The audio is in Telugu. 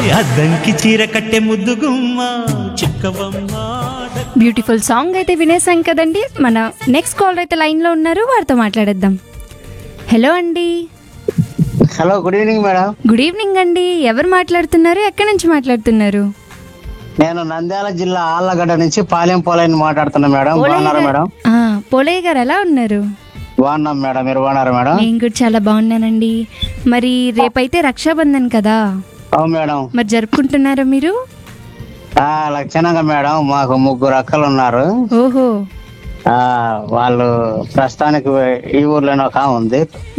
అద్దంకి చీర కట్టె ముద్దుగుమ్మ చిక్కవమ్మ బ్యూటిఫుల్ సాంగ్ అయితే వినేసాం కదండి మన నెక్స్ట్ కాలర్ అయితే లైన్లో ఉన్నారు వారితో మాట్లాడేద్దాం హలో అండి hello good evening madam good evening అండి ఎవరు మాట్లాడుతున్నారు ఎక్కడి నుంచి మాట్లాడుతున్నారు నేను నంద్యాల జిల్లా ఆళ్ళగడ్డ నుంచి పాలెం పోలైని మాట్లాడుతున్నా మేడం బాగున్నారా మేడం ఆ, పోలయ్య గారు ఎలా ఉన్నారు బాగున్నాం మేడం మీరు బాగున్నారా మేడం నేను కూడా చాలా బాగున్నానండి మరి రేపైతే రక్షాబంధన్ కదా అవును మేడం మరి జరుపుకుంటున్నారా మీరు ఆ లక్షణంగా మేడం మాకు ముగ్గురు అక్కలు ఉన్నారు ఓహో ఆ వాళ్ళు ప్రస్తుతానికి ఈ ఊర్లోనే ఒక ఆమె ఉంది